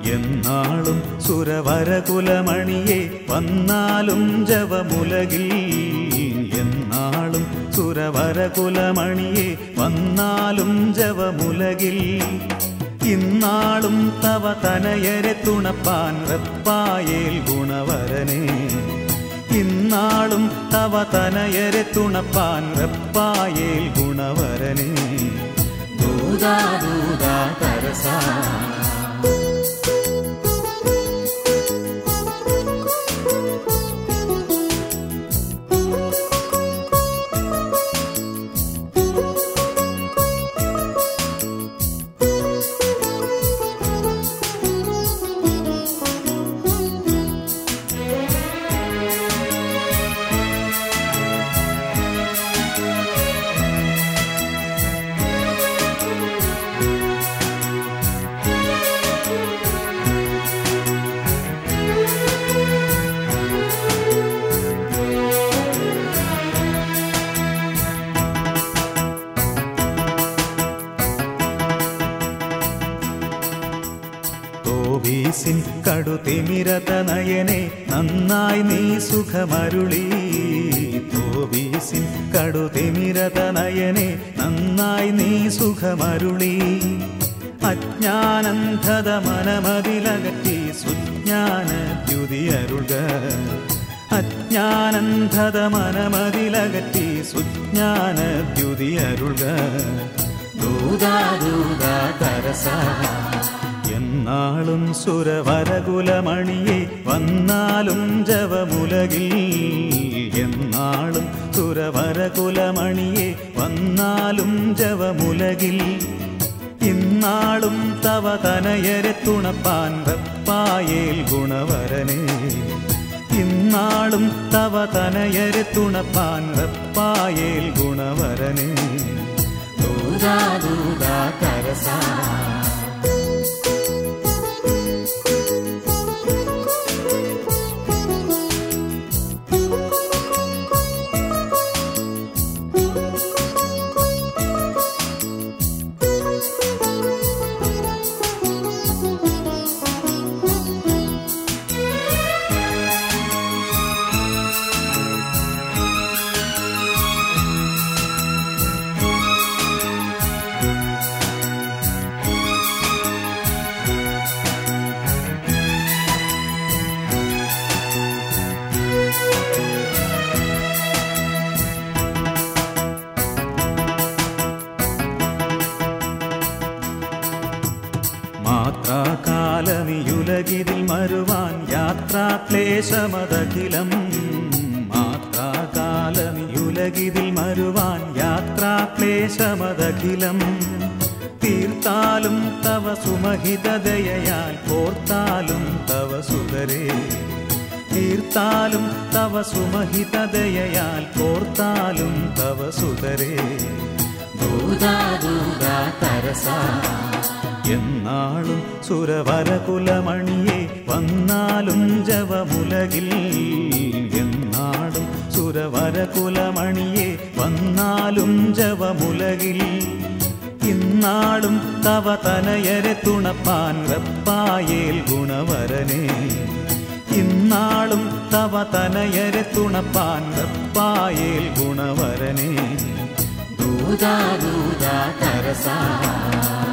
എന്നാളും സുരവരകുലമണിയെ വന്നാലും ജവമുലകിൽ എന്നാളും സുരവരകുലമണിയെ വന്നാലും ജവമുലകിൽ ഇന്നാളും തവ തനയരെ തുണപ്പാൻ റപ്പായേൽ ഗുണവരനെ ഇന്നാളും തവ തനയരെ തുണപ്പാൻ റപ്പായേൽ ഗുണവരനെ ദൂതാ ദൂതാ തരസാ തോബീസിൻ കടുതിമിരത നയനെ നന്നായി നീ സുഖമരുളി തോബീസിൻ കടുതിമിരത നയനെ നന്നായി നീ സുഖമരുളി അജ്ഞാനന്ധത മനമതിലകറ്റി സുജ്ഞാന ദ്യുതിയരുൾക അജ്ഞാനന്ധത മനമതിലകറ്റി സുജ്ഞാന ദ്യുതിയരുൾക ദൂതാ ദൂതാ തരസാ എന്നാളും സുരവരകുലമണിയെ വന്നാലും ജവമുലകിൽ എന്നാളും സുരവരകുലമണിയെ വന്നാലും ജവമുലകിൽ ഇന്നാളും തവ തനയരെ തുണപ്പാൻ റപ്പായേൽ ഗുണവരനെ ഇന്നാളും തവ തനയരെ തുണപ്പാൻ റപ്പായേൽ ഗുണവരനെ ദൂതാ ദൂതാ കരസാ മാത്രാകാലമിയുലകിതിൽ മരുവാൻ യാത്രാക്ലേശമതഖിലം മാത്രാകാലമിയുലകിതിൽ മരുവാൻ യാത്രാക്ലേശമതഖിലം തീർത്താലും തവ സുമഹിതദയയാൽ കോർത്താലും തവ സുതരേ തീർത്താലും തവ സുമഹിതദയയാൽ കോർത്താലും തവ സുതരേ ദൂതാ ദൂതാ തരസാ എന്നാളും സുരവരകുലമണിയെ വന്നാലും ജവമുലകിൽ എന്നാളും സുരവരകുലമണിയെ വന്നാലും ജവമുലകിൽ ഇന്നാളും തവ തനയരെ തുണപ്പാൻ റപ്പായേൽ ഗുണവരനെ ഇന്നാളും തവ തനയരെ തുണപ്പാൻ റപ്പായേൽ ഗുണവരനെ ദൂതാ ദൂതാ തരസാ